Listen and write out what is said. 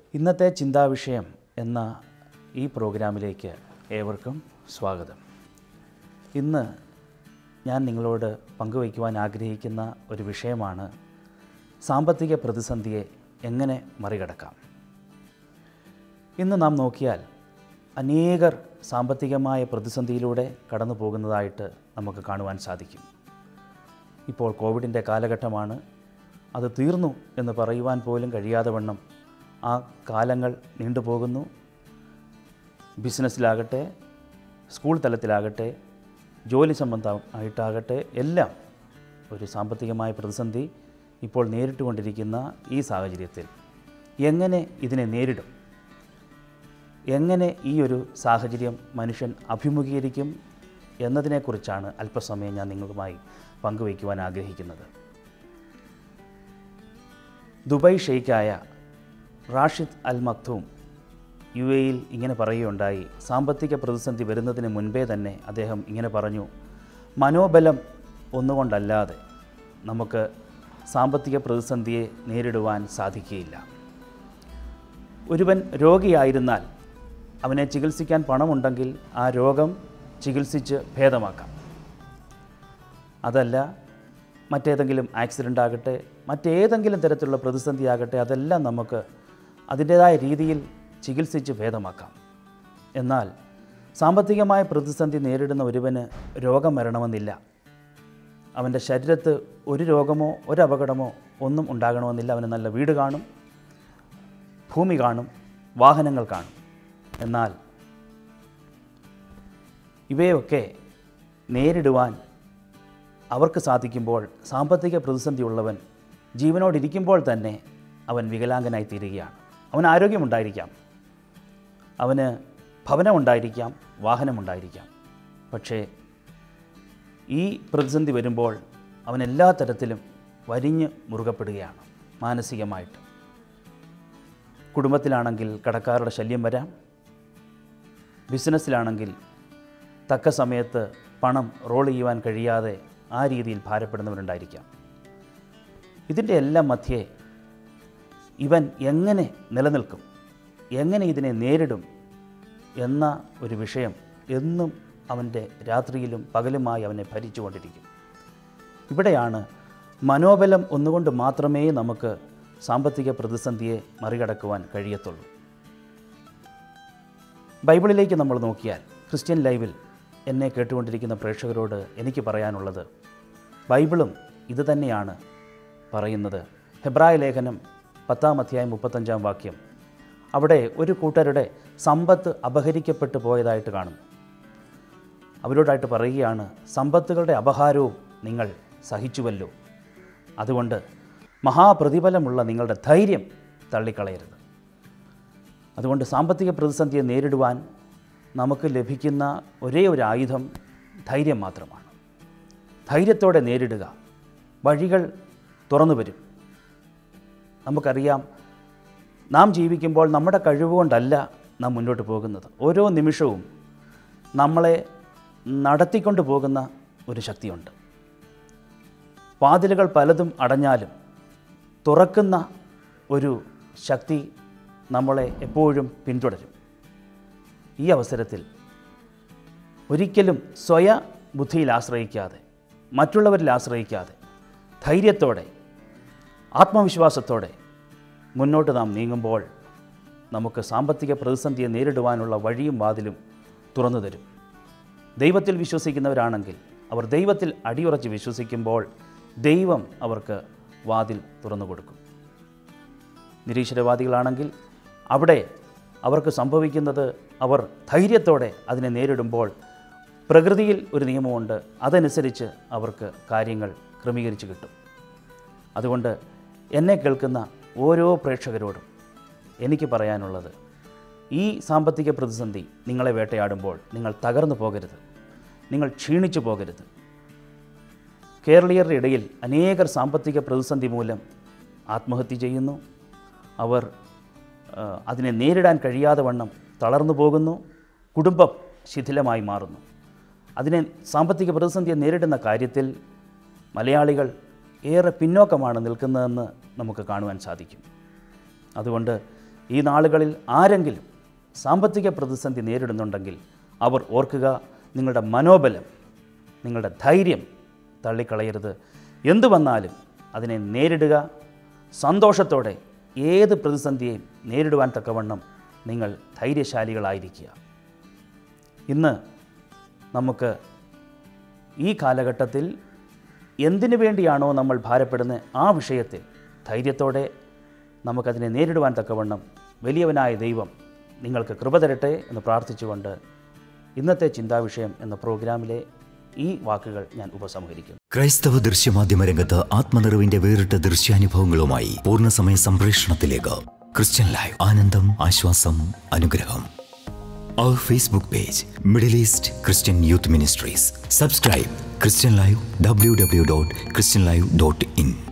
ഇന്നത്തെ ചിന്താവിഷയം എന്ന ഈ പ്രോഗ്രാമിലേക്ക് ഏവർക്കും സ്വാഗതം ഇന്ന് ഞാൻ നിങ്ങളോട് പങ്കുവയ്ക്കുവാൻ ആഗ്രഹിക്കുന്ന ഒരു വിഷയമാണ് സാമ്പത്തിക പ്രതിസന്ധിയെ എങ്ങനെ മറികടക്കാം ഇന്ന് നാം നോക്കിയാൽ അനേകർ സാമ്പത്തികമായ പ്രതിസന്ധിയിലൂടെ കടന്നു പോകുന്നതായിട്ട് നമുക്ക് കാണുവാൻ സാധിക്കും ഇപ്പോൾ കോവിഡിൻ്റെ കാലഘട്ടമാണ് അത് തീർന്നു എന്ന് പറയുവാൻ പോലും കഴിയാതെ വണ്ണം ആ കാലങ്ങൾ നീണ്ടുപോകുന്നു ബിസിനസ്സിലാകട്ടെ സ്കൂൾ തലത്തിലാകട്ടെ ജോലി സംബന്ധമായിട്ടാകട്ടെ എല്ലാം ഒരു സാമ്പത്തികമായ പ്രതിസന്ധി ഇപ്പോൾ നേരിട്ടുകൊണ്ടിരിക്കുന്ന ഈ സാഹചര്യത്തിൽ എങ്ങനെ ഇതിനെ നേരിടും എങ്ങനെ ഈ ഒരു സാഹചര്യം മനുഷ്യൻ അഭിമുഖീകരിക്കും എന്നതിനെക്കുറിച്ചാണ് അല്പസമയം ഞാൻ നിങ്ങളുമായി പങ്കുവയ്ക്കുവാൻ ആഗ്രഹിക്കുന്നത് ദുബായ് ഷെയ്ഖായ റാഷിദ് അൽ മക്തൂം യു എയിൽ ഇങ്ങനെ പറയുകയുണ്ടായി സാമ്പത്തിക പ്രതിസന്ധി വരുന്നതിന് മുൻപേ തന്നെ അദ്ദേഹം ഇങ്ങനെ പറഞ്ഞു മനോബലം ഒന്നുകൊണ്ടല്ലാതെ നമുക്ക് സാമ്പത്തിക പ്രതിസന്ധിയെ നേരിടുവാൻ സാധിക്കുകയില്ല ഒരുവൻ രോഗിയായിരുന്നാൽ അവനെ ചികിത്സിക്കാൻ പണമുണ്ടെങ്കിൽ ആ രോഗം ചികിത്സിച്ച് ഭേദമാക്കാം അതല്ല മറ്റേതെങ്കിലും ആക്സിഡൻ്റ് ആകട്ടെ മറ്റേതെങ്കിലും തരത്തിലുള്ള പ്രതിസന്ധി ആകട്ടെ അതെല്ലാം നമുക്ക് അതിൻ്റേതായ രീതിയിൽ ചികിത്സിച്ച് ഭേദമാക്കാം എന്നാൽ സാമ്പത്തികമായ പ്രതിസന്ധി നേരിടുന്ന ഒരുവന് രോഗം വരണമെന്നില്ല അവൻ്റെ ശരീരത്ത് ഒരു രോഗമോ ഒരു അപകടമോ ഒന്നും ഉണ്ടാകണമെന്നില്ല അവന് നല്ല വീട് കാണും ഭൂമി കാണും വാഹനങ്ങൾ കാണും എന്നാൽ ഇവയൊക്കെ നേരിടുവാൻ അവർക്ക് സാധിക്കുമ്പോൾ സാമ്പത്തിക പ്രതിസന്ധിയുള്ളവൻ ജീവനോടിരിക്കുമ്പോൾ തന്നെ അവൻ വികലാംഗനായി തീരുകയാണ് അവന് ആരോഗ്യമുണ്ടായിരിക്കാം അവന് ഭവനമുണ്ടായിരിക്കാം വാഹനമുണ്ടായിരിക്കാം പക്ഷേ ഈ പ്രതിസന്ധി വരുമ്പോൾ അവൻ എല്ലാ തരത്തിലും വരിഞ്ഞ് മുറുകപ്പെടുകയാണ് മാനസികമായിട്ട് കുടുംബത്തിലാണെങ്കിൽ കടക്കാരുടെ ശല്യം വരാം ബിസിനസ്സിലാണെങ്കിൽ തക്ക സമയത്ത് പണം റോൾ ചെയ്യുവാൻ കഴിയാതെ ആ രീതിയിൽ ഭാരപ്പെടുന്നവരുണ്ടായിരിക്കാം ഇതിൻ്റെ എല്ലാം മധ്യേ ഇവൻ എങ്ങനെ നിലനിൽക്കും എങ്ങനെ ഇതിനെ നേരിടും എന്ന ഒരു വിഷയം എന്നും അവൻ്റെ രാത്രിയിലും പകലുമായി അവനെ ഭരിച്ചുകൊണ്ടിരിക്കും ഇവിടെയാണ് മനോബലം ഒന്നുകൊണ്ട് മാത്രമേ നമുക്ക് സാമ്പത്തിക പ്രതിസന്ധിയെ മറികടക്കുവാൻ കഴിയത്തുള്ളൂ ബൈബിളിലേക്ക് നമ്മൾ നോക്കിയാൽ ക്രിസ്ത്യൻ ലൈവിൽ എന്നെ കേട്ടുകൊണ്ടിരിക്കുന്ന പ്രേക്ഷകരോട് എനിക്ക് പറയാനുള്ളത് ബൈബിളും ഇത് തന്നെയാണ് പറയുന്നത് ഹെബ്രായ ലേഖനം പത്താം അധ്യായം മുപ്പത്തഞ്ചാം വാക്യം അവിടെ ഒരു കൂട്ടരുടെ സമ്പത്ത് അപഹരിക്കപ്പെട്ടു പോയതായിട്ട് കാണുന്നു അവരോടായിട്ട് പറയുകയാണ് സമ്പത്തുകളുടെ അപഹാരവും നിങ്ങൾ സഹിച്ചുവല്ലോ അതുകൊണ്ട് മഹാപ്രതിഫലമുള്ള നിങ്ങളുടെ ധൈര്യം തള്ളിക്കളയരുത് അതുകൊണ്ട് സാമ്പത്തിക പ്രതിസന്ധിയെ നേരിടുവാൻ നമുക്ക് ലഭിക്കുന്ന ഒരേ ഒരു ആയുധം ധൈര്യം മാത്രമാണ് ധൈര്യത്തോടെ നേരിടുക വഴികൾ തുറന്നു വരും നമുക്കറിയാം നാം ജീവിക്കുമ്പോൾ നമ്മുടെ കഴിവുകൊണ്ടല്ല നാം മുന്നോട്ട് പോകുന്നത് ഓരോ നിമിഷവും നമ്മളെ നടത്തിക്കൊണ്ട് പോകുന്ന ഒരു ശക്തിയുണ്ട് വാതിലുകൾ പലതും അടഞ്ഞാലും തുറക്കുന്ന ഒരു ശക്തി നമ്മളെ എപ്പോഴും പിന്തുടരും ഈ അവസരത്തിൽ ഒരിക്കലും സ്വയ ബുദ്ധിയിൽ ആശ്രയിക്കാതെ മറ്റുള്ളവരിൽ ആശ്രയിക്കാതെ ധൈര്യത്തോടെ ആത്മവിശ്വാസത്തോടെ മുന്നോട്ട് നാം നീങ്ങുമ്പോൾ നമുക്ക് സാമ്പത്തിക പ്രതിസന്ധിയെ നേരിടുവാനുള്ള വഴിയും വാതിലും തുറന്നു തരും ദൈവത്തിൽ വിശ്വസിക്കുന്നവരാണെങ്കിൽ അവർ ദൈവത്തിൽ അടിയുറച്ച് വിശ്വസിക്കുമ്പോൾ ദൈവം അവർക്ക് വാതിൽ തുറന്നു കൊടുക്കും നിരീശ്വരവാദികളാണെങ്കിൽ അവിടെ അവർക്ക് സംഭവിക്കുന്നത് അവർ ധൈര്യത്തോടെ അതിനെ നേരിടുമ്പോൾ പ്രകൃതിയിൽ ഒരു നിയമമുണ്ട് അതനുസരിച്ച് അവർക്ക് കാര്യങ്ങൾ ക്രമീകരിച്ച് കിട്ടും അതുകൊണ്ട് എന്നെ കേൾക്കുന്ന ഓരോ പ്രേക്ഷകരോടും എനിക്ക് പറയാനുള്ളത് ഈ സാമ്പത്തിക പ്രതിസന്ധി നിങ്ങളെ വേട്ടയാടുമ്പോൾ നിങ്ങൾ തകർന്നു പോകരുത് നിങ്ങൾ ക്ഷീണിച്ചു പോകരുത് കേരളീയരുടെ ഇടയിൽ അനേകർ സാമ്പത്തിക പ്രതിസന്ധി മൂലം ആത്മഹത്യ ചെയ്യുന്നു അവർ ആ, അതിനെ നേരിടാൻ കഴിയാതെ വണ്ണം തളർന്നു പോകുന്നു കുടുംബം ശിഥിലമായി മാറുന്നു അതിനെ സാമ്പത്തിക പ്രതിസന്ധിയെ നേരിടുന്ന കാര്യത്തിൽ മലയാളികൾ ഏറെ പിന്നോക്കമാണ് നിൽക്കുന്നതെന്ന് നമുക്ക് കാണുവാൻ സാധിക്കും അതുകൊണ്ട് ഈ നാളുകളിൽ ആരെങ്കിലും സാമ്പത്തിക പ്രതിസന്ധി നേരിടുന്നുണ്ടെങ്കിൽ അവർ ഓർക്കുക നിങ്ങളുടെ മനോബലം നിങ്ങളുടെ ധൈര്യം തള്ളിക്കളയരുത് എന്തു വന്നാലും അതിനെ നേരിടുക സന്തോഷത്തോടെ ഏത് പ്രതിസന്ധിയെയും നേരിടുവാൻ തക്കവണ്ണം നിങ്ങൾ ധൈര്യശാലികളായിരിക്കുക ഇന്ന് നമുക്ക് ഈ കാലഘട്ടത്തിൽ എന്തിനു വേണ്ടിയാണോ നമ്മൾ ഭാരപ്പെടുന്നത് ആ വിഷയത്തിൽ ധൈര്യത്തോടെ നമുക്കതിനെ നേരിടുവാൻ തക്കവണ്ണം വലിയവനായ ദൈവം നിങ്ങൾക്ക് കൃപ തരട്ടെ എന്ന് പ്രാർത്ഥിച്ചുകൊണ്ട് ഇന്നത്തെ ചിന്താവിഷയം എന്ന പ്രോഗ്രാമിലെ ഈ വാക്കുകൾ ഞാൻ ഉപസംഹരിക്കുന്നു ക്രൈസ്തവ ദൃശ്യമാധ്യമ രംഗത്ത് ആത്മനിറവിന്റെ വേറിട്ട ദൃശ്യാനുഭവങ്ങളുമായി പൂർണ്ണസമയ സംപ്രേഷണത്തിലേക്ക് ക്രിസ്ത്യൻ ലൈവ് ആനന്ദം ആശ്വാസം അനുഗ്രഹം അവർ Facebook page Middle East Christian youth ministries subscribe Christian live W W dot Christian live dot in